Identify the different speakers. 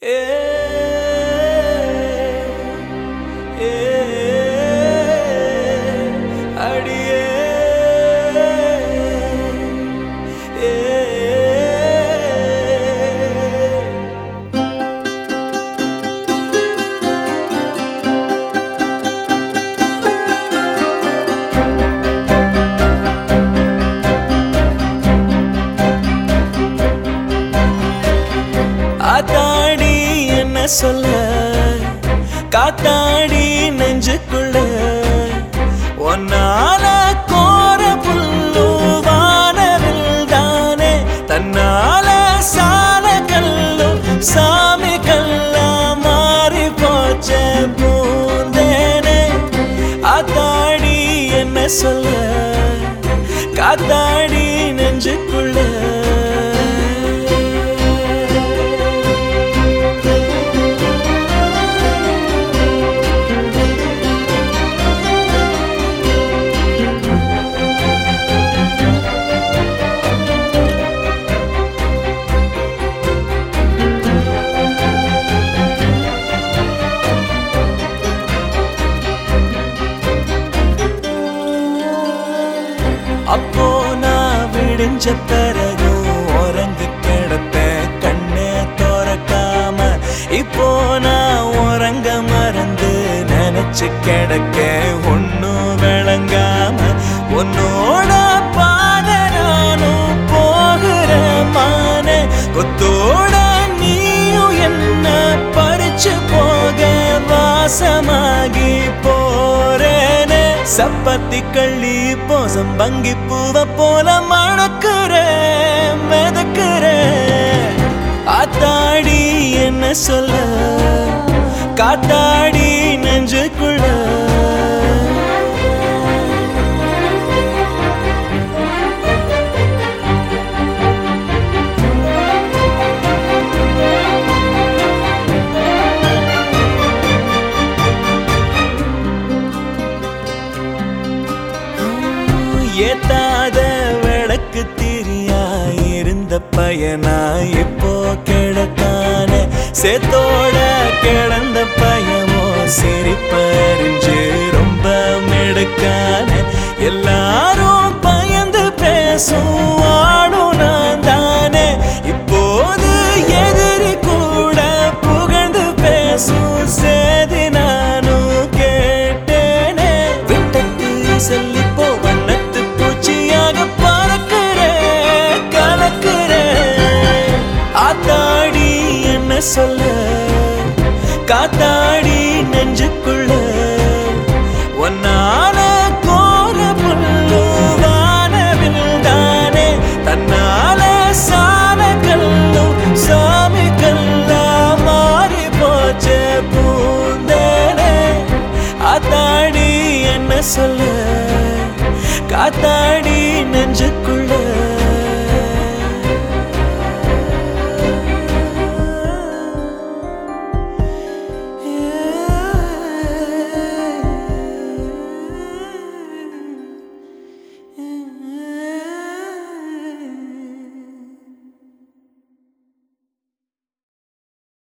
Speaker 1: ஏ ஏ அடியே ஏ ஆத்தாடி என்ன சொல்ல காத்தாடி நெஞ்சுக்குள்ள ஒன்னால கோர புல்லு வானவில் தானே தன்னால சால கல்லும் சாமி கல்லா மாறி போச்ச பூந்தேனே ஆத்தாடி என்ன சொல்ல காத்தாடி நெஞ்சுக்குள்ள அப்போ நான் விடிஞ்ச பிறகும் உறங்கி கிடப்பேன் கண்ணே திறக்காம இப்போ நான் உறங்க மறந்து நினைச்சு கிடக்க ஒன்னும் விளங்காம உன்னோட பாத நானும் போகிறேன் மானே கொத்தோட நீயும் என்ன பறிச்சு போக வாசமாகி போறேனே சப்பத்தி கள்ளி போசம் பங்கி பூவ போல மணக்கிறேன் மிதக்கிறேன் ஆத்தாடி என்ன சொல்ல காத்தாடி நெஞ்சுக்குள்ள ஏத்தாத விளக்கு திரியா இருந்த பையனா இப்போ கிடத்தான சேத்தோட கிடந்த பையமோ சிரிப்பறிஞ்சு ரொம்ப மெடுக்கான எல்லாரும் பயந்து பேசும் ஆடும் நான் தானே இப்போது எதிரி கூட புகழ்ந்து பேசும் சேதி நானும் கேட்டேனே விட்டத்து சொல்லி போ வண்ணத்து பூச்சியாக பறக்கிறேன் கலக்கிறேன் ஆத்தாடி என்ன சொல்ல காத்தாடி நெஞ்சுக்குள்ள ஒன்னால கோர புல்லு வானவில் தானே தன்னால சால கல்லும் சாமி கல்லா மாறி போச்ச பூந்தேனே ஆத்தாடி என்ன சொல்ல காத்தாடி நெஞ்சுக்குள்ள